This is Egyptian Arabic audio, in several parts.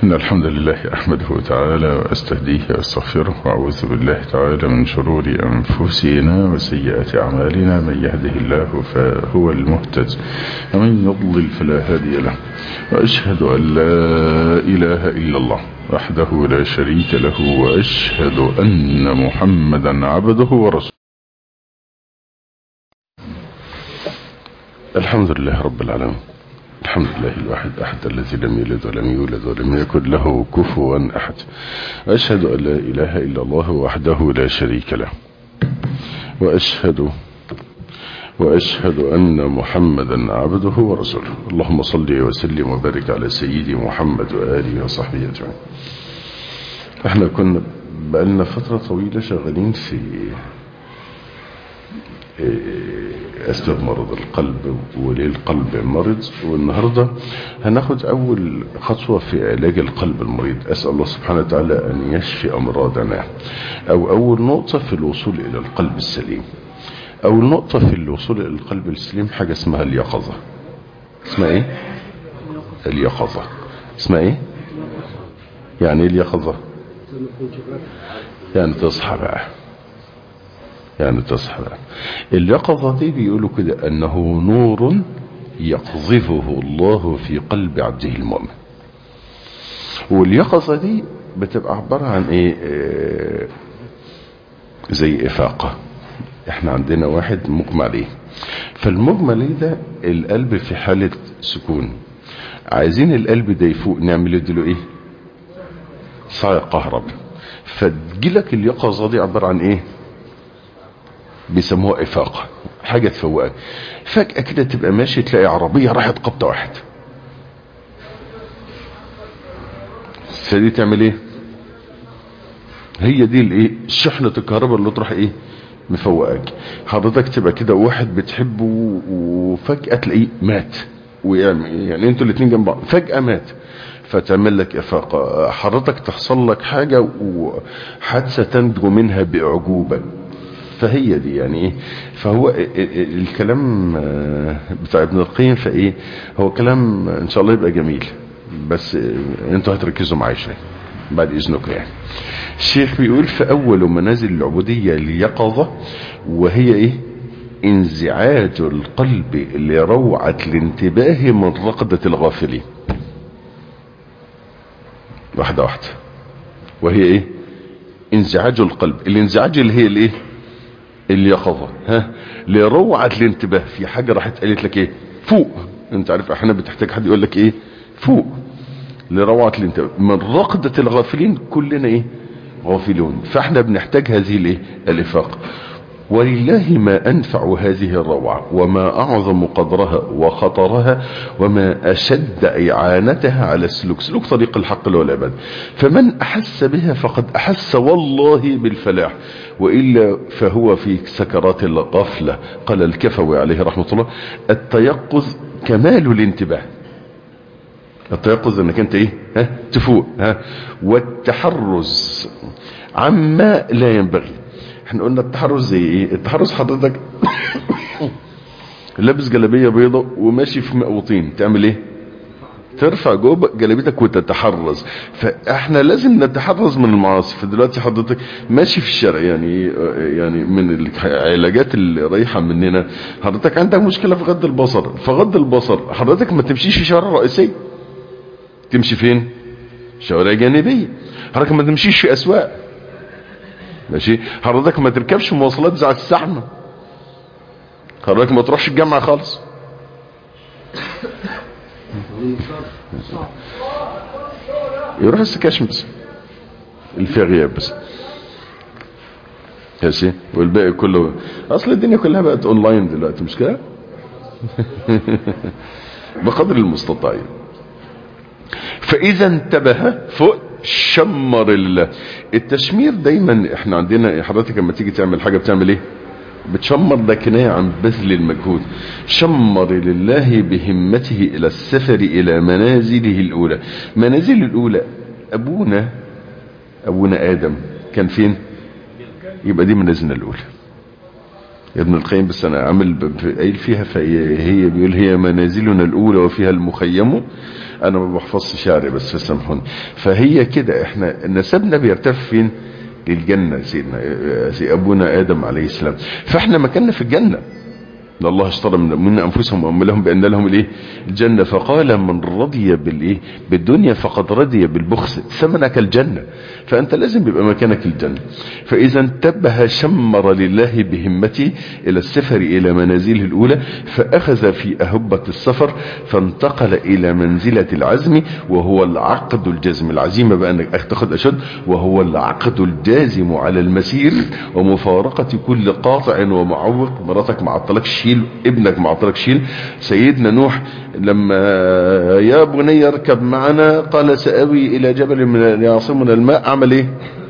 إن الحمد لله أحمده تعالى وأستهديه وأستغفره وأعوذ بالله تعالى من شرور أنفسنا وسيئات أعمالنا من يهده الله فهو المهتد ومن يضلل فلا هادي له وأشهد أن لا إله إلا الله وحده لا شريك له وأشهد أن محمدا عبده ورسوله الحمد لله رب العالمين الحمد لله الواحد أحد الذي لم يلد ولم يولد ولم يكن له كفوا أحد أشهد أن لا إله إلا الله وحده لا شريك له وأشهد وأشهد أن محمدا عبده ورسوله اللهم صل وسلم وبارك على سيدي محمد وآله وصحبه أجمعين احنا كنا بقالنا فترة طويلة شغالين في أسباب مرض القلب وليه القلب مرض والنهاردة هناخد أول خطوة في علاج القلب المريض أسأل الله سبحانه وتعالى أن يشفي أمراضنا أو أول نقطة في الوصول إلى القلب السليم أول نقطة في الوصول إلى القلب السليم حاجة اسمها اليقظة اسمها إيه؟ اليقظة اسمها إيه؟ يعني إيه اليقظة؟ يعني تصحى بقى يعني تصحى بقى اليقظة دي بيقولوا كده أنه نور يقذفه الله في قلب عبده المؤمن واليقظة دي بتبقى عبارة عن ايه اه زي افاقة احنا عندنا واحد مغمى عليه فالمغمى عليه ده القلب في حالة سكون عايزين القلب ده يفوق نعمل له ايه صايع كهرب فتجيلك اليقظة دي عبارة عن ايه بيسموها افاقة حاجة تفوقك فجأة كده تبقى ماشي تلاقي عربية راحت قبضة واحد فدي تعمل ايه هي دي الايه شحنة الكهرباء اللي تروح ايه مفوقك حضرتك تبقى كده واحد بتحبه وفجأة تلاقيه مات ويعني يعني انتوا الاتنين جنب بعض فجأة مات فتعمل لك افاقة حضرتك تحصل لك حاجة وحادثة تنجو منها باعجوبة فهي دي يعني ايه فهو الكلام بتاع ابن القيم فايه هو كلام ان شاء الله يبقى جميل بس انتوا هتركزوا معايا شويه بعد اذنكم يعني الشيخ بيقول في اول منازل العبوديه اليقظه وهي ايه انزعاج القلب لروعه الانتباه من رقده الغافلين واحده واحده وهي ايه انزعاج القلب الانزعاج اللي هي الايه اليقظة ها لروعة الانتباه في حاجة راحت قالت لك ايه فوق انت عارف احيانا بتحتاج حد يقول لك ايه فوق لروعة الانتباه من رقدة الغافلين كلنا ايه غافلون فاحنا بنحتاج هذه الايه الافاق ولله ما أنفع هذه الروعة وما أعظم قدرها وخطرها وما أشد إعانتها على السلوك سلوك طريق الحق والعباد فمن أحس بها فقد أحس والله بالفلاح وإلا فهو في سكرات الغفلة قال الكفوي عليه رحمة الله التيقظ كمال الانتباه التيقظ انك انت ايه ها تفوق ها والتحرز عما لا ينبغي احنا قلنا التحرز زي ايه التحرز حضرتك لابس جلابيه بيضة وماشي في مقوطين تعمل ايه ترفع جوه جلابيتك وتتحرز فاحنا لازم نتحرز من المعاصي فدلوقتي حضرتك ماشي في الشارع يعني يعني من العلاجات اللي رايحه مننا حضرتك عندك مشكله في غض البصر فغض البصر حضرتك ما تمشيش في شوارع رئيسيه تمشي فين شوارع جانبيه حضرتك ما تمشيش في اسواق ماشي حضرتك ما تركبش مواصلات بتاع الزحمه حضرتك ما تروحش الجامعه خالص يروح السكاشن بس اللي فيها غياب بس ماشي والباقي كله اصل الدنيا كلها بقت اونلاين دلوقتي مش كده بقدر المستطاع فاذا انتبه فوق شمر الله التشمير دايما احنا عندنا حضرتك لما تيجي تعمل حاجه بتعمل ايه بتشمر ده كنايه عن بذل المجهود شمر لله بهمته الى السفر الى منازله الاولى منازل الاولى ابونا ابونا ادم كان فين يبقى دي منازلنا الاولى ابن القيم بس انا عامل قايل فيها فهي بيقول هي منازلنا الاولى وفيها المخيم انا ما بحفظش شعري بس سامحوني فهي كده احنا نسبنا بيرتفع فين للجنة سيدنا سي ابونا ادم عليه السلام فاحنا مكاننا في الجنة ان الله اشترى من, من انفسهم واموالهم بان لهم الايه الجنه فقال من رضي بالايه بالدنيا فقد رضي بالبخس ثمنك الجنه فانت لازم يبقى مكانك الجنه فاذا انتبه شمر لله بهمته الى السفر الى منازله الاولى فاخذ في اهبه السفر فانتقل الى منزله العزم وهو العقد الجازم العزيمه بقى انك تاخد اشد وهو العقد الجازم على المسير ومفارقه كل قاطع ومعوق مراتك ما عطلكش شيل ابنك ما عطلك شيل سيدنا نوح لما يا بني اركب معنا قال سأوي الى جبل من يعصمنا الماء اعمل ايه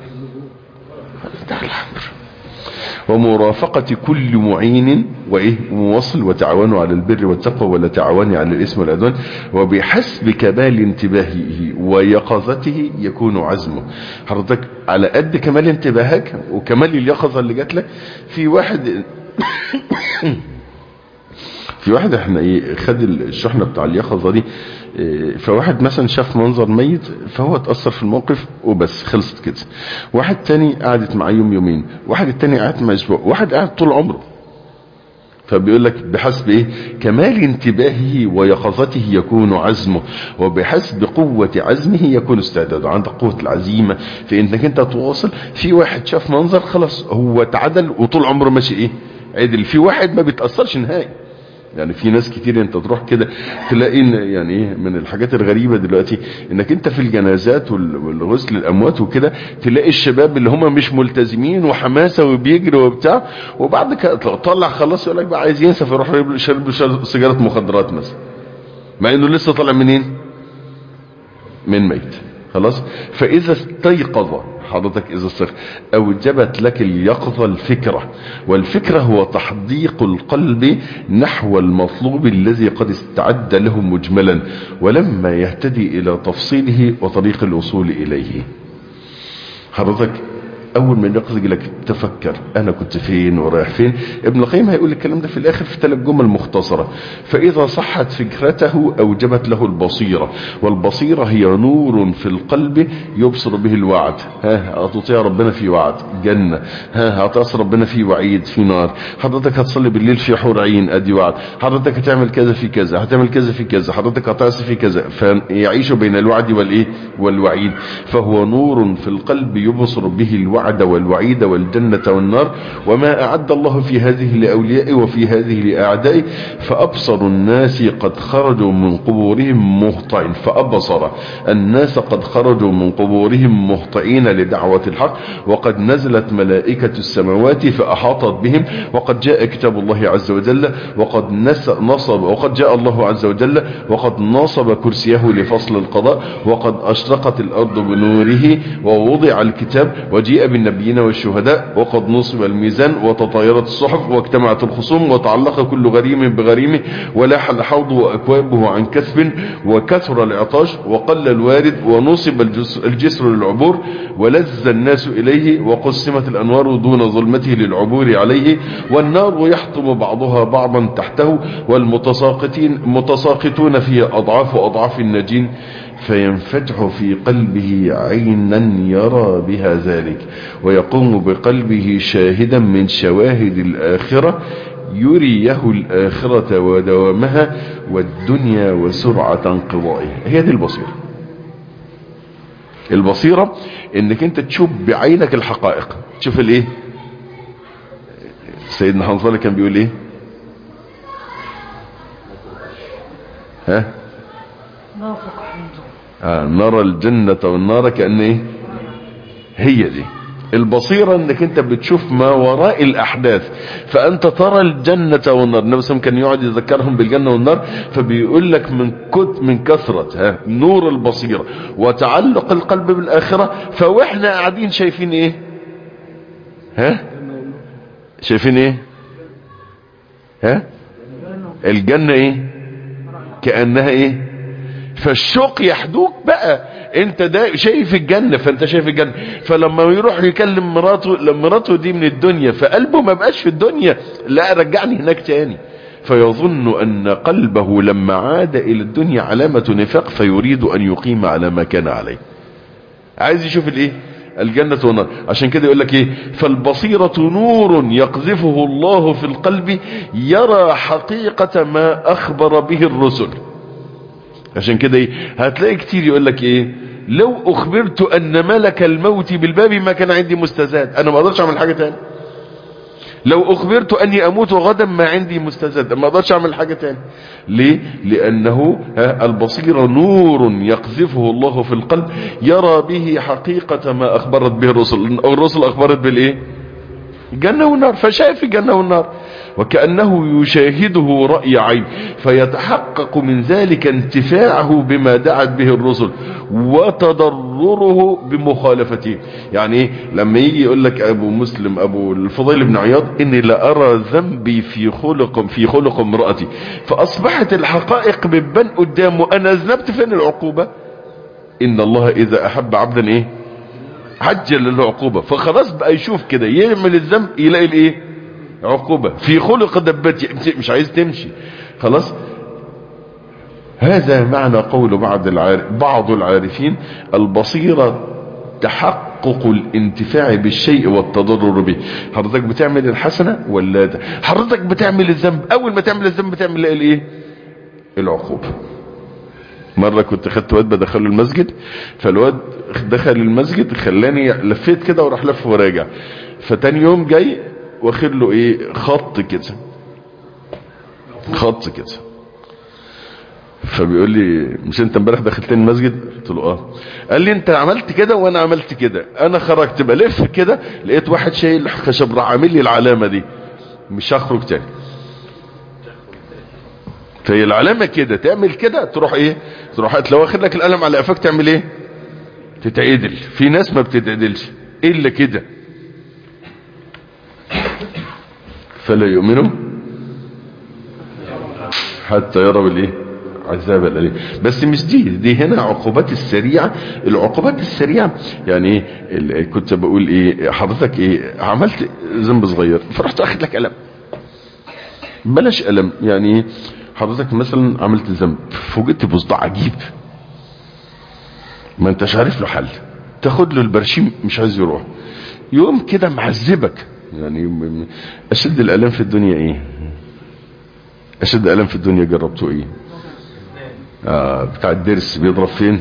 الامر ومرافقة كل معين وايه موصل وتعاونوا على البر والتقوى ولا تعاونوا على الاسم والعدوان وبحسب كمال انتباهه ويقظته يكون عزمه حضرتك على قد كمال انتباهك وكمال اليقظة اللي جات لك في واحد في واحد احنا ايه خد الشحنة بتاع اليقظة دي اه فواحد مثلا شاف منظر ميت فهو اتأثر في الموقف وبس خلصت كده واحد تاني قعدت معاه يوم يومين واحد التاني قعدت مع اسبوع واحد قاعد طول عمره فبيقول لك بحسب ايه كمال انتباهه ويقظته يكون عزمه وبحسب قوة عزمه يكون استعداده عندك قوة العزيمة في انك انت تواصل في واحد شاف منظر خلاص هو تعدل وطول عمره ماشي ايه عدل في واحد ما بيتأثرش نهائي يعني في ناس كتير انت تروح كده تلاقي ان يعني ايه من الحاجات الغريبة دلوقتي انك انت في الجنازات والغسل الاموات وكده تلاقي الشباب اللي هم مش ملتزمين وحماسة وبيجروا وبتاع وبعد كده طلع خلاص يقول لك بقى عايز ينسى فيروح شرب سيجارة مخدرات مثلا مع انه لسه طالع منين من ميت خلاص فاذا استيقظ حضرتك اذا استيقظ اوجبت لك اليقظة الفكرة والفكرة هو تحديق القلب نحو المطلوب الذي قد استعد له مجملا ولما يهتدي الى تفصيله وطريق الوصول اليه حضرتك اول ما يقصد لك تفكر انا كنت فين ورايح فين ابن القيم هيقول الكلام ده في الاخر في ثلاث جمل مختصرة فاذا صحت فكرته اوجبت له البصيرة والبصيرة هي نور في القلب يبصر به الوعد ها هتطيع ربنا في وعد جنة ها هتعصي ربنا في وعيد في نار حضرتك هتصلي بالليل في حور عين ادي وعد حضرتك هتعمل كذا في كذا هتعمل كذا في كذا حضرتك هتعصي في كذا فيعيش بين الوعد والايه والوعيد فهو نور في القلب يبصر به الوعد الوعد والوعيد والجنة والنار وما أعد الله في هذه لأوليائه وفي هذه لأعدائه فأبصر الناس قد خرجوا من قبورهم مهطعين فأبصر الناس قد خرجوا من قبورهم مهطعين لدعوة الحق وقد نزلت ملائكة السماوات فأحاطت بهم وقد جاء كتاب الله عز وجل وقد نصب وقد جاء الله عز وجل وقد نصب كرسيه لفصل القضاء وقد أشرقت الأرض بنوره ووضع الكتاب وجيء بالنبيين والشهداء وقد نصب الميزان وتطايرت الصحف واجتمعت الخصوم وتعلق كل غريم بغريمه ولاح الحوض وأكوابه عن كثب وكثر العطاش وقل الوارد ونصب الجسر للعبور ولز الناس إليه وقسمت الأنوار دون ظلمته للعبور عليه والنار يحطم بعضها بعضا تحته والمتساقطين متساقطون فيها أضعاف أضعاف الناجين فينفتح في قلبه عينا يرى بها ذلك ويقوم بقلبه شاهدا من شواهد الآخرة يريه الآخرة ودوامها والدنيا وسرعة انقضائها هي دي البصيرة البصيرة انك انت تشوف بعينك الحقائق تشوف الايه سيدنا حنظله كان بيقول ايه ها آه نرى الجنة والنار كأن ايه هي دي البصيرة انك انت بتشوف ما وراء الاحداث فانت ترى الجنة والنار النبي صلى كان يقعد يذكرهم بالجنة والنار فبيقول لك من كت من كثرة ها نور البصيرة وتعلق القلب بالاخرة فواحنا قاعدين شايفين ايه ها شايفين ايه ها الجنة ايه كأنها ايه فالشوق يحدوك بقى انت ده شايف الجنة فانت شايف الجنة فلما يروح يكلم مراته لما مراته دي من الدنيا فقلبه ما بقاش في الدنيا لا رجعني هناك تاني فيظن أن قلبه لما عاد إلى الدنيا علامة نفاق فيريد أن يقيم على ما كان عليه عايز يشوف الايه الجنة والنار عشان كده يقول لك ايه فالبصيرة نور يقذفه الله في القلب يرى حقيقة ما اخبر به الرسل عشان كده ايه هتلاقي كتير يقول لك ايه لو اخبرت ان ملك الموت بالباب ما كان عندي مستزاد انا ما اقدرش اعمل حاجة تاني لو اخبرت اني اموت غدا ما عندي مستزاد ما اقدرش اعمل حاجة تاني ليه لانه البصيرة نور يقذفه الله في القلب يرى به حقيقة ما اخبرت به الرسل او الرسل اخبرت بالايه جنة والنار فشاف الجنة والنار وكأنه يشاهده رأي عين فيتحقق من ذلك انتفاعه بما دعت به الرسل وتضرره بمخالفته يعني ايه لما يجي يقول لك ابو مسلم ابو الفضيل بن عياض اني لا ارى ذنبي في خلق في خلق امرأتي فاصبحت الحقائق بتبان قدامه انا اذنبت فين العقوبة ان الله اذا احب عبدا ايه عجل العقوبة فخلاص بقى يشوف كده يعمل الذنب يلاقي الايه عقوبة في خلق دبتي مش عايز تمشي خلاص هذا معنى قول بعض العارف بعض العارفين البصيرة تحقق الانتفاع بالشيء والتضرر به حضرتك بتعمل الحسنة ولا ده حضرتك بتعمل الذنب اول ما تعمل الذنب بتعمل الايه العقوبة مرة كنت خدت واد بدخله المسجد فالواد دخل المسجد خلاني لفيت كده وراح لف وراجع فتاني يوم جاي واخد له ايه خط كده خط كده فبيقول لي مش انت امبارح دخلتني المسجد قلت له اه قال لي انت عملت كده وانا عملت كده انا خرجت بلف كده لقيت واحد شايل خشب راح عامل لي العلامه دي مش هخرج تاني فهي العلامة كده تعمل كده تروح ايه تروح لو واخد لك القلم على قفاك تعمل ايه تتعدل في ناس ما بتتعدلش الا كده فلا يؤمنوا حتى يروا بالايه عذاب الاليم بس مش دي دي هنا عقوبات السريعه العقوبات السريعه يعني ايه كنت بقول ايه حضرتك ايه عملت ذنب صغير فرحت اخد لك قلم بلاش قلم يعني حضرتك مثلا عملت ذنب فوجئت بصداع عجيب ما انتش عارف له حل تاخد له البرشيم مش عايز يروح يوم كده معذبك يعني اشد الالام في الدنيا ايه اشد الام في الدنيا جربته ايه آه بتاع الدرس بيضرب فين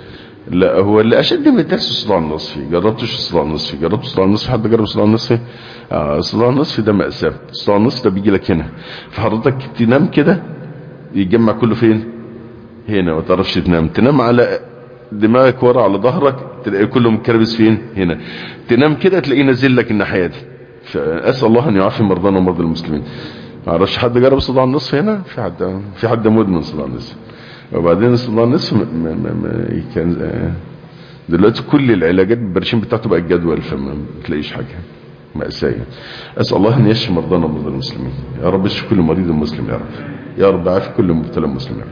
لا هو اللي اشد من الدرس الصداع النصفي جربتش الصداع النصفي جربت الصداع النصفي حد جرب الصداع النصفي آه الصداع النصفي ده مأساة الصداع النصفي ده بيجي لك هنا فحضرتك تنام كده يتجمع كله فين هنا ما تعرفش تنام تنام على دماغك ورا على ظهرك تلاقي كله مكربس فين هنا تنام كده تلاقيه نازل لك الناحيه دي فاسال الله ان يعافي مرضانا ومرضى المسلمين ما اعرفش حد جرب الصداع النصف هنا في حد في حد مدمن صداع النصف وبعدين الصداع النصف ما ما ما كان دلوقتي كل العلاجات بالبرشيم بتاعته بقت جدول فما تلاقيش حاجه مأساة أسأل الله أن يشفي مرضانا ومرضى المسلمين يا رب اشفي كل مريض مسلم يا رب يا رب عافي كل مبتلى مسلم يا رب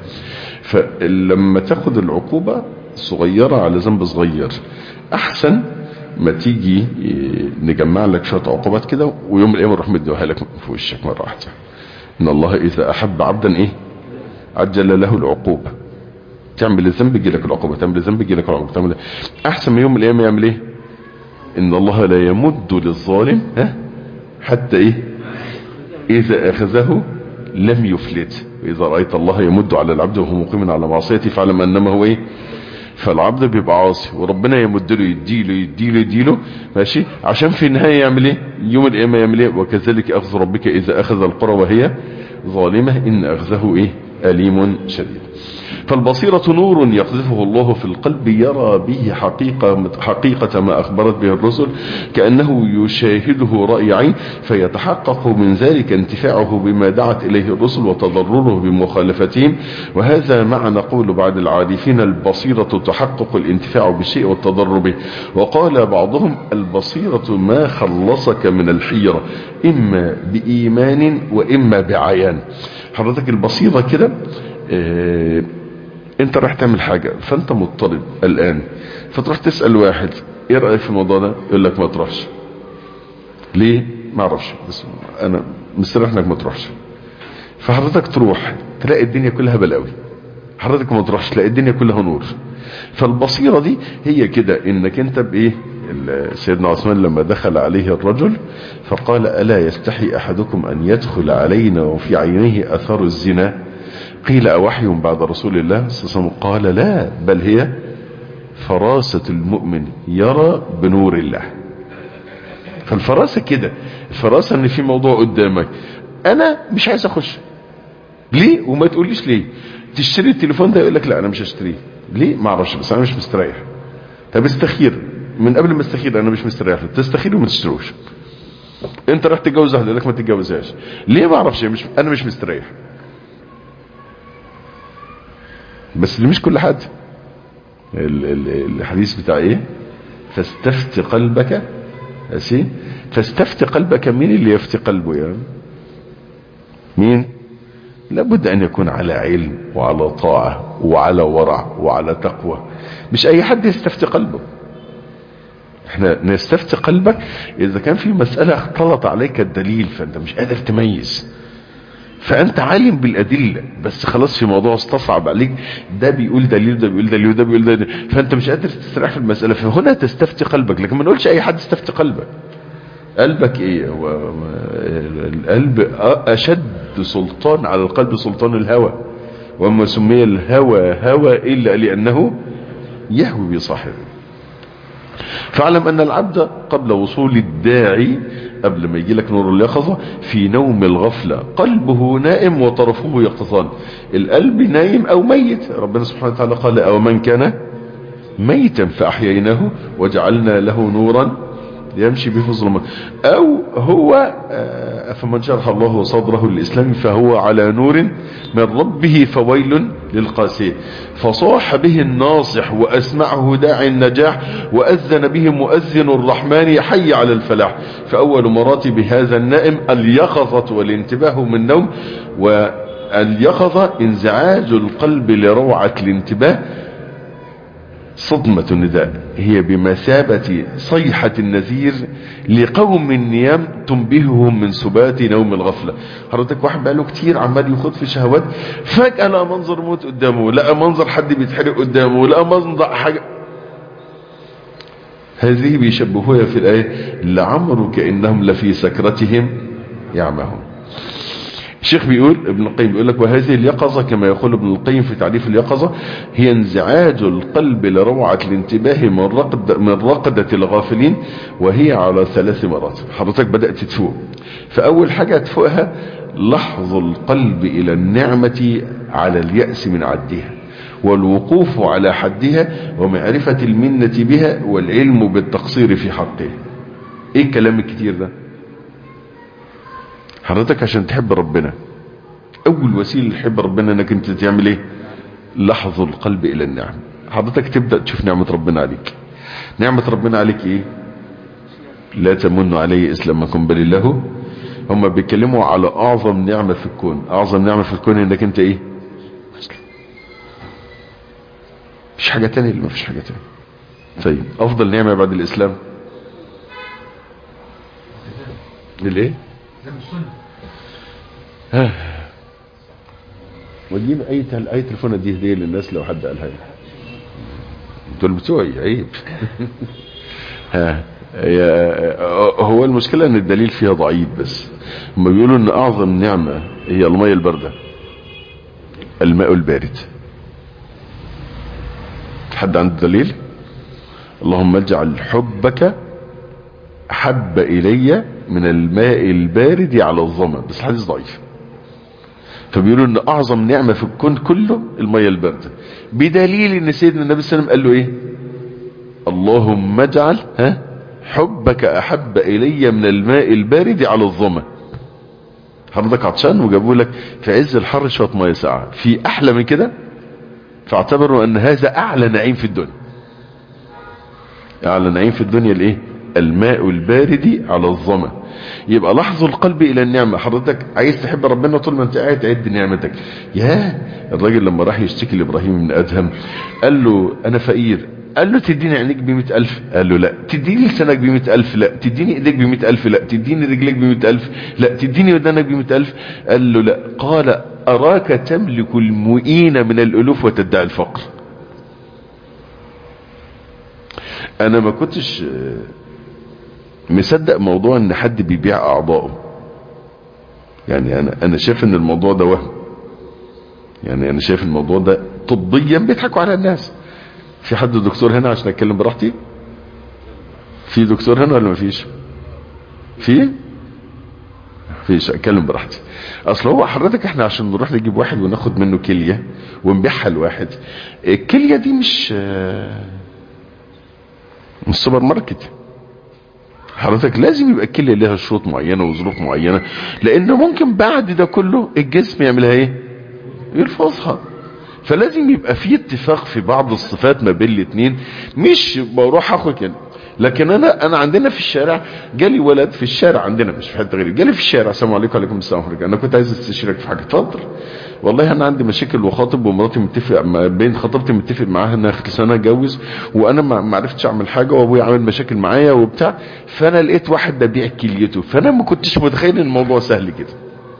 فلما تاخد العقوبة صغيرة على ذنب صغير أحسن ما تيجي نجمع لك شوية عقوبات كده ويوم القيامة نروح مديها لك في وشك مرة واحدة إن الله إذا أحب عبدا إيه عجل له العقوبة تعمل الذنب يجي لك العقوبة تعمل الذنب يجي لك العقوبة تعمل أحسن من يوم القيامة يعمل إيه إن الله لا يمد للظالم ها حتى إيه إذا أخذه لم يفلت وإذا رأيت الله يمد على العبد وهو مقيم على معصيته فاعلم أنما هو إيه فالعبد بيبقى عاصي وربنا يمد له يديله يديله يديله ماشي عشان في النهاية يعمل ايه يوم القيامة يعمل ايه وكذلك اخذ ربك اذا اخذ القرى وهي ظالمة ان اخذه ايه اليم شديد فالبصيرة نور يقذفه الله في القلب يرى به حقيقة, حقيقة ما أخبرت به الرسل كأنه يشاهده رأي عين فيتحقق من ذلك انتفاعه بما دعت إليه الرسل وتضرره بمخالفتهم وهذا معنى قول بعض العارفين البصيرة تحقق الانتفاع بالشيء والتضرر به وقال بعضهم البصيرة ما خلصك من الحيرة إما بإيمان وإما بعيان حضرتك البصيرة كده اه انت رايح تعمل حاجة فانت مضطرب الان فتروح تسأل واحد ايه رأيك في الموضوع ده يقول لك ما تروحش ليه ما اعرفش بس انا مستريح انك ما تروحش فحضرتك تروح تلاقي الدنيا كلها بلاوي حضرتك ما تروحش تلاقي الدنيا كلها نور فالبصيرة دي هي كده انك انت بايه سيدنا عثمان لما دخل عليه الرجل فقال ألا يستحي أحدكم أن يدخل علينا وفي عينيه أثر الزنا قيل أوحي بعد رسول الله صلى الله عليه وسلم قال لا بل هي فراسة المؤمن يرى بنور الله فالفراسة كده الفراسة ان في موضوع قدامك انا مش عايز اخش ليه وما تقوليش ليه تشتري التليفون ده يقول لك لا انا مش هشتريه ليه ما اعرفش بس انا مش مستريح طب استخير من قبل ما استخير انا مش مستريح له تستخير وما تشتروش انت راح تتجوز واحده يقول لك ما تتجوزهاش ليه ما اعرفش مش انا مش مستريح بس دي مش كل حد ال- ال- الحديث بتاع ايه فاستفت قلبك ماشي فاستفت قلبك مين اللي يفتي قلبه يعني مين لابد ان يكون على علم وعلى طاعة وعلى ورع وعلى تقوى مش اي حد يستفتي قلبه احنا نستفتي قلبك اذا كان في مسألة اختلط عليك الدليل فانت مش قادر تميز فانت عالم بالادلة بس خلاص في موضوع استصعب عليك ده بيقول دليل ده بيقول دليل وده بيقول دليل فانت مش قادر تستريح في المسألة فهنا تستفتي قلبك لكن ما نقولش اي حد استفتي قلبك قلبك ايه هو القلب اشد سلطان على القلب سلطان الهوى وما سمي الهوى هوى الا لانه يهوي بصاحبه فاعلم ان العبد قبل وصول الداعي قبل ما يجي لك نور اليقظة في نوم الغفلة قلبه نائم وطرفه يقظان القلب نايم او ميت ربنا سبحانه وتعالى قال او من كان ميتا فاحييناه وجعلنا له نورا يمشي به في الظلمات او هو آه، فمن شرح الله صدره للاسلام فهو على نور من ربه فويل للقاسية فصاح به الناصح واسمعه داعي النجاح واذن به مؤذن الرحمن حي على الفلاح فاول مراتب هذا النائم اليقظة والانتباه من نوم واليقظة انزعاج القلب لروعة الانتباه صدمة النداء هي بمثابة صيحة النذير لقوم نيام تنبههم من سبات نوم الغفلة حضرتك واحد بقاله كتير عمال يخوض في شهوات فجأة لقى منظر موت قدامه لقى منظر حد بيتحرق قدامه لقى منظر حاجة هذه بيشبهوها في الآية لعمرك إنهم لفي سكرتهم يعمهون الشيخ بيقول ابن القيم بيقول لك وهذه اليقظة كما يقول ابن القيم في تعريف اليقظة هي انزعاج القلب لروعة الانتباه من رقد من رقدة الغافلين وهي على ثلاث مراتب حضرتك بدأت تفوق فأول حاجة تفوقها لحظ القلب إلى النعمة على اليأس من عدها والوقوف على حدها ومعرفة المنة بها والعلم بالتقصير في حقها ايه الكلام الكتير ده حضرتك عشان تحب ربنا اول وسيله تحب ربنا انك انت تعمل ايه لحظ القلب الى النعم حضرتك تبدا تشوف نعمه ربنا عليك نعمه ربنا عليك ايه لا تمنوا علي اسلامكم بل الله هم بيتكلموا على اعظم نعمه في الكون اعظم نعمه في الكون انك انت ايه مسلم مفيش حاجه تانية اللي مفيش حاجه تانية طيب افضل نعمه بعد الاسلام الايه ها ودينا اي تل... اي تليفون دي هديه للناس لو حد قالها لي دول بتوعي عيب ها يا- هو المشكلة ان الدليل فيها ضعيف بس هم بيقولوا ان اعظم نعمة هي المية الباردة الماء البارد حد عنده دليل اللهم اجعل حبك حب الي من الماء البارد على الظما بس الحديث ضعيف فبيقولوا ان اعظم نعمة في الكون كله المية الباردة بدليل ان سيدنا النبي صلى الله عليه وسلم قال له ايه اللهم اجعل ها حبك احب الي من الماء البارد على الظما حضرتك عطشان وجابوا لك في عز الحر شويه ميه ساقعه في احلى من كده فاعتبروا ان هذا اعلى نعيم في الدنيا اعلى نعيم في الدنيا الايه الماء البارد على الظما يبقى لحظوا القلب الى النعمة حضرتك عايز تحب ربنا طول ما انت قاعد تعد نعمتك يا الراجل لما راح يشتكي لابراهيم بن ادهم قال له انا فقير قال له تديني عينيك بمئة ألف قال له لا تديني لسانك بمئة ألف لا تديني ايديك بمئة ألف لا تديني رجليك بمئة ألف لا تديني ودانك بمئة ألف قال له لا قال أراك تملك المؤين من الألوف وتدعي الفقر أنا ما كنتش مصدق موضوع ان حد بيبيع اعضائه يعني انا انا شايف ان الموضوع ده وهم يعني انا شايف الموضوع ده طبيا بيضحكوا على الناس في حد دكتور هنا عشان اتكلم براحتي في دكتور هنا ولا مفيش في فيش اتكلم براحتي اصل هو حضرتك احنا عشان نروح نجيب واحد وناخد منه كليه ونبيعها لواحد الكليه دي مش مش سوبر ماركت حضرتك لازم يبقى الكليه لها شروط معينه وظروف معينه لان ممكن بعد ده كله الجسم يعملها ايه يرفضها فلازم يبقى في اتفاق في بعض الصفات ما بين الاثنين مش بروح اخد كده لكن انا انا عندنا في الشارع جالي ولد في الشارع عندنا مش في حته غير جالي في الشارع السلام عليكم وعليكم السلام ورحمه انا كنت عايز استشيرك في حاجه اتفضل والله انا عندي مشاكل وخاطب ومراتي متفق ما بين خطيبتي متفق معاها انها اخر سنه اتجوز وانا ما عرفتش اعمل حاجه وابويا عامل مشاكل معايا وبتاع فانا لقيت واحد ببيع كليته فانا ما كنتش متخيل ان الموضوع سهل كده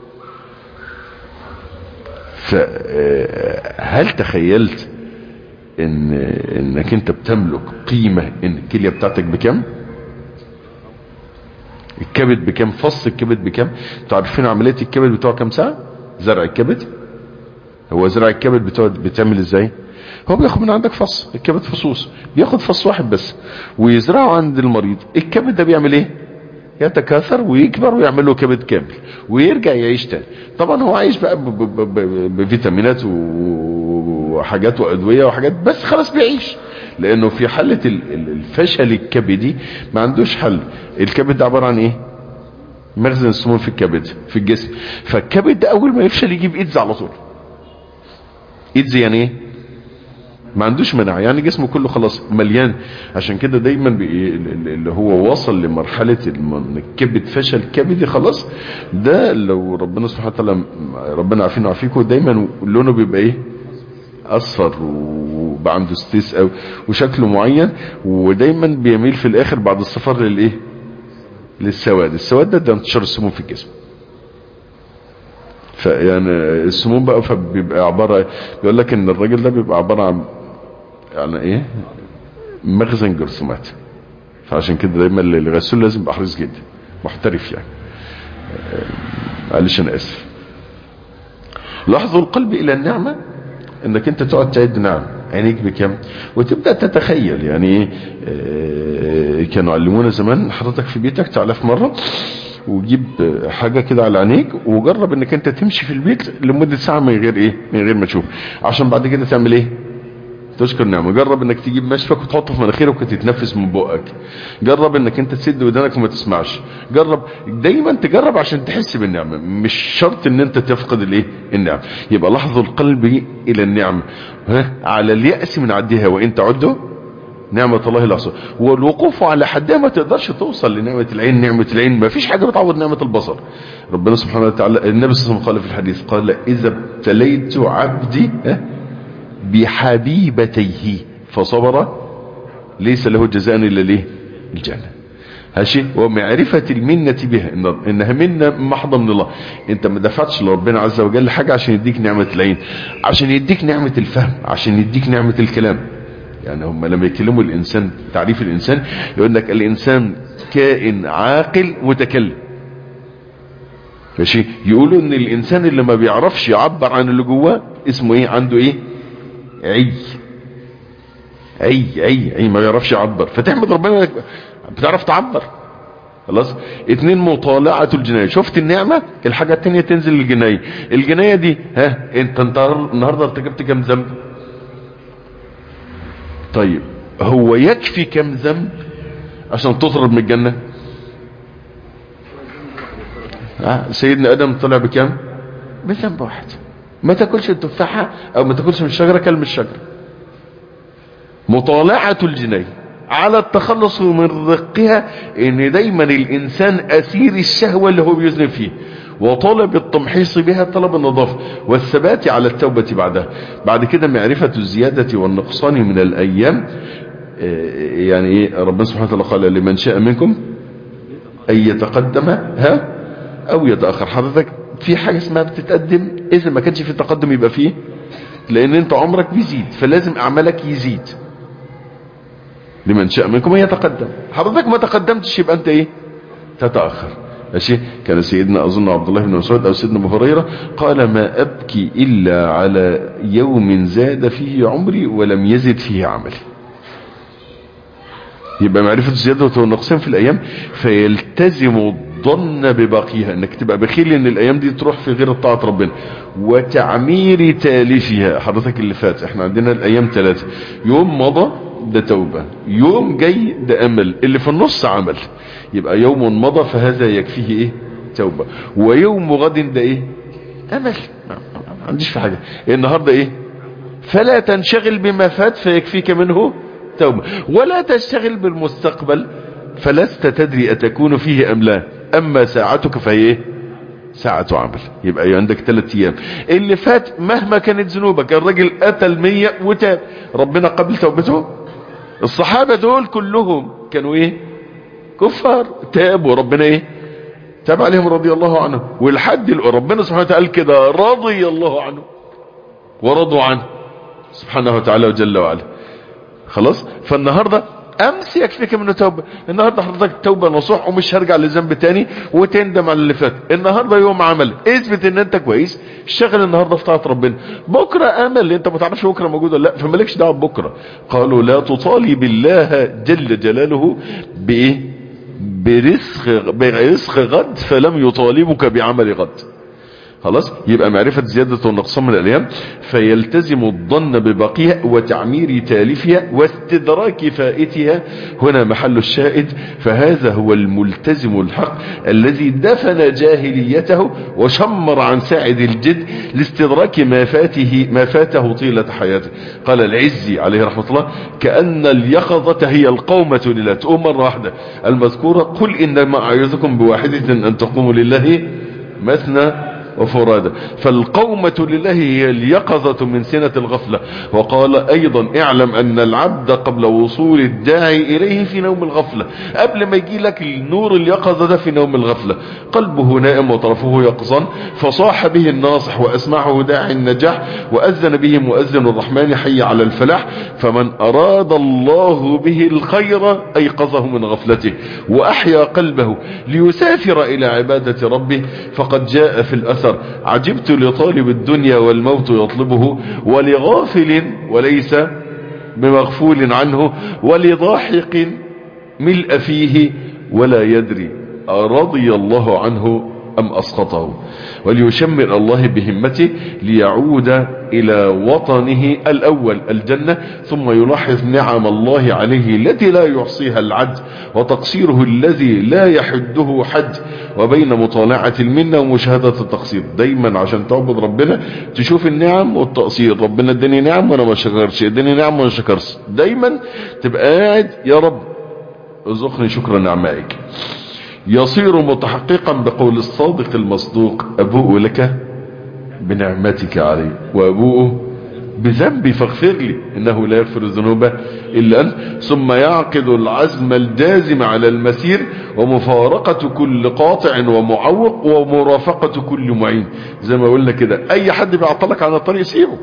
فهل تخيلت ان انك انت بتملك قيمة ان الكلية بتاعتك بكم الكبد بكم فص الكبد بكم انتوا عارفين عملية الكبد بتوع كم ساعة زرع الكبد هو زرع الكبد بتوع بتعمل ازاي هو بياخد من عندك فص الكبد فصوص بياخد فص واحد بس ويزرعه عند المريض الكبد ده بيعمل ايه يتكاثر ويكبر ويعمل له كبد كامل ويرجع يعيش تاني طبعا هو عايش بقى بفيتامينات وحاجات وادويه وحاجات بس خلاص بيعيش لانه في حاله الفشل الكبدي ما عندوش حل الكبد ده عباره عن ايه مخزن السموم في الكبد في الجسم فالكبد ده اول ما يفشل يجيب ايدز على طول ايدز يعني ايه ما عندوش مناعة يعني جسمه كله خلاص مليان عشان كده دايما اللي هو وصل لمرحلة الكبد فشل كبدي خلاص ده لو ربنا سبحانه وتعالى ربنا عارفين وعافيكم دايما لونه بيبقى ايه اصفر وبقى عنده ستيس او وشكله معين ودايما بيميل في الاخر بعد الصفر للايه للسواد السواد ده ده انتشار السموم في الجسم فيعني السموم بقى فبيبقى عبارة بيقول لك ان الراجل ده بيبقى عبارة عن يعني ايه مخزن جرثومات فعشان كده دايما الغسول لازم يبقى حريص جدا محترف يعني معلش انا اسف لاحظوا القلب الى النعمة انك انت تقعد تعد نعم عينيك بكم وتبدأ تتخيل يعني ايه كانوا علمونا زمان حضرتك في بيتك تعالى في مرة وجيب حاجة كده على عينيك وجرب انك انت تمشي في البيت لمدة ساعة من غير ايه من غير ما تشوف عشان بعد كده تعمل ايه تشكر نعمة جرب انك تجيب مشفك وتحطه في مناخيرك وتتنفس من بقك جرب انك انت تسد ودانك وما تسمعش جرب دايما تجرب عشان تحس بالنعمة مش شرط ان انت تفقد الايه النعمة يبقى لحظوا القلب الى النعمة ها على اليأس من عدها وان تعدوا نعمة الله العصر والوقوف على حدها ما تقدرش توصل لنعمة العين نعمة العين ما فيش حاجة بتعوض نعمة البصر ربنا سبحانه وتعالى النبي صلى الله عليه وسلم قال في الحديث قال إذا ابتليت عبدي بحبيبتيه فصبر ليس له جزاء إلا ليه الجنة هاشي ومعرفة المنة بها إن إنها منة محضة من الله انت ما دفعتش لربنا عز وجل حاجة عشان يديك نعمة العين عشان يديك نعمة الفهم عشان يديك نعمة الكلام يعني هم لما يكلموا الإنسان تعريف الإنسان يقول لك الإنسان كائن عاقل متكلم ماشي يقولوا ان الإنسان اللي ما بيعرفش يعبر عن اللي جواه اسمه ايه عنده ايه عي عي عي عي ما بيعرفش يعبر فتحمد ربنا انك بتعرف تعبر خلاص اتنين مطالعة الجناية شفت النعمة الحاجة التانية تنزل الجناية الجناية دي ها انت انت النهاردة ارتكبت كم ذنب طيب هو يكفي كم ذنب عشان تطرد من الجنة آه سيدنا ادم طلع بكم بذنب واحد ما تاكلش التفاحة او ما تاكلش من الشجرة كل من الشجرة مطالعة الجناية على التخلص من رقها ان دايما الانسان اسير الشهوة اللي هو بيذنب فيه وطلب التمحيص بها طلب النظافة والثبات على التوبة بعدها بعد كده معرفة الزيادة والنقصان من الأيام يعني ايه ربنا سبحانه وتعالى قال لمن شاء منكم ان يتقدم ها او يتأخر حضرتك في حاجة اسمها بتتقدم اذا ما كانش في تقدم يبقى فيه لان انت عمرك بيزيد فلازم اعمالك يزيد لمن شاء منكم ان يتقدم حضرتك ما تقدمتش يبقى انت ايه تتأخر ماشي كان سيدنا اظن عبد الله بن مسعود او سيدنا ابو هريره قال ما ابكي الا على يوم زاد فيه عمري ولم يزد فيه عملي يبقى معرفة الزيادة والنقصان في الأيام فيلتزم الظن بباقيها انك تبقى بخيل ان الأيام دي تروح في غير طاعة ربنا وتعمير تالفها حضرتك اللي فات احنا عندنا الأيام ثلاثة يوم مضى ده توبة يوم جاي ده أمل اللي في النص عمل يبقى يوم مضى فهذا يكفيه ايه توبة ويوم غد ده ايه أمل ما عنديش في حاجة النهاردة ايه فلا تنشغل بما فات فيكفيك منه توبة ولا تشتغل بالمستقبل فلست تدري أتكون فيه أم لا أما ساعتك فهي إيه؟ ساعة عمل يبقى عندك ثلاث أيام اللي فات مهما كانت ذنوبك الراجل قتل مية وتاب ربنا قبل توبته الصحابة دول كلهم كانوا إيه كفار تابوا ربنا إيه تاب عليهم رضي الله عنه والحد ربنا سبحانه وتعالى كده رضي الله عنه ورضوا عنه سبحانه وتعالى وجل وعلا خلاص فالنهاردة امس يكفيك منه توبة النهاردة حضرتك توبة نصوح ومش هرجع للذنب تاني وتندم على اللي فات النهاردة يوم عمل اثبت ان انت كويس اشتغل النهاردة في طاعة ربنا بكرة امل انت ما تعرفش بكرة موجود ولا لا فمالكش دعوه بكرة قالوا لا تطالب الله جل جلاله بايه برزق برزق غد فلم يطالبك بعمل غد خلاص يبقى معرفة زيادة والنقصان من الأيام فيلتزم الظن ببقيها وتعمير تالفها واستدراك فائتها هنا محل الشاهد فهذا هو الملتزم الحق الذي دفن جاهليته وشمر عن ساعد الجد لاستدراك ما فاته ما فاته طيلة حياته قال العزي عليه رحمة الله كأن اليقظة هي القومة لله تقوم مرة واحدة المذكورة قل إنما أعيذكم بواحدة أن تقوموا لله مثنى وفرادى فالقومة لله هي اليقظة من سنة الغفلة وقال ايضا اعلم ان العبد قبل وصول الداعي اليه في نوم الغفلة قبل ما يجي لك النور اليقظة ده في نوم الغفلة قلبه نائم وطرفه يقظان فصاح به الناصح واسمعه داعي النجاح واذن به مؤذن الرحمن حي على الفلاح فمن اراد الله به الخير ايقظه من غفلته واحيا قلبه ليسافر الى عبادة ربه فقد جاء في الاثر عجبت لطالب الدنيا والموت يطلبه ولغافل وليس بمغفول عنه ولضاحك ملء فيه ولا يدري رضي الله عنه أم أسقطه وليشمر الله بهمته ليعود إلى وطنه الأول الجنة ثم يلاحظ نعم الله عليه التي لا يحصيها العد وتقصيره الذي لا يحده حد وبين مطالعة المنة ومشاهدة التقصير دايما عشان تعبد ربنا تشوف النعم والتقصير ربنا اداني نعم وانا ما شكرش اداني نعم وانا شكرش دايما تبقى قاعد يا رب ارزقني شكر نعمائك يصير متحققا بقول الصادق المصدوق أبوء لك بنعمتك علي وأبوء بذنبي فاغفر لي إنه لا يغفر الذنوب إلا أنت ثم يعقد العزم الجازم على المسير ومفارقة كل قاطع ومعوق ومرافقة كل معين زي ما قلنا كده أي حد بيعطلك عن الطريق سيبه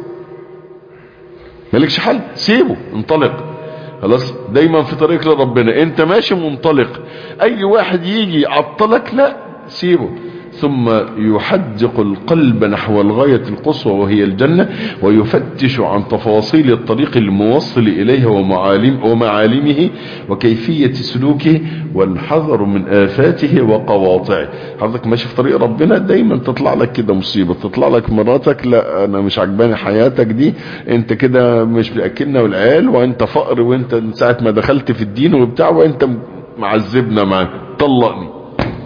مالكش حل سيبه انطلق خلاص دايما في طريق لربنا انت ماشي منطلق اي واحد يجي يعطلك لا سيبه ثم يحدق القلب نحو الغاية القصوى وهي الجنة ويفتش عن تفاصيل الطريق الموصل إليها ومعالم ومعالمه وكيفية سلوكه والحذر من آفاته وقواطعه حضرتك ماشي في طريق ربنا دايما تطلع لك كده مصيبة تطلع لك مراتك لا أنا مش عجباني حياتك دي أنت كده مش بأكلنا والعيال وأنت فقر وأنت من ساعة ما دخلت في الدين وبتاع وأنت معذبنا معاك طلقني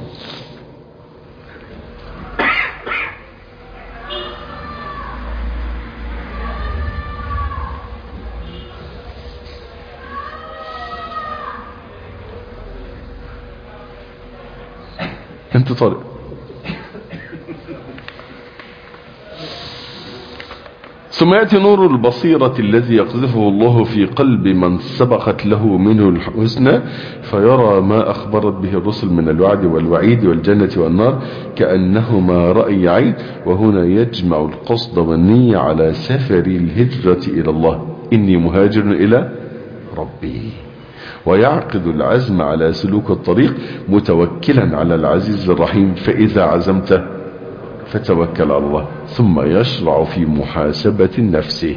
انت طارق ثم ثم يأتي نور البصيرة الذي يقذفه الله في قلب من سبقت له منه الحسنى فيرى ما أخبرت به الرسل من الوعد والوعيد والجنة والنار كأنهما رأي عين وهنا يجمع القصد والنية على سفر الهجرة إلى الله إني مهاجر إلى ربي ويعقد العزم على سلوك الطريق متوكلا على العزيز الرحيم فإذا عزمت فتوكل على الله ثم يشرع في محاسبة نفسه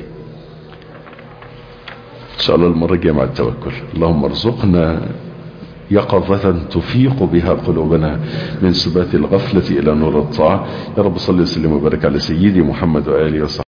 إن شاء الله المرة الجاية مع التوكل اللهم ارزقنا يقظة تفيق بها قلوبنا من سبات الغفلة إلى نور الطاعة يا رب صل وسلم وبارك على سيدي محمد وآله وصحبه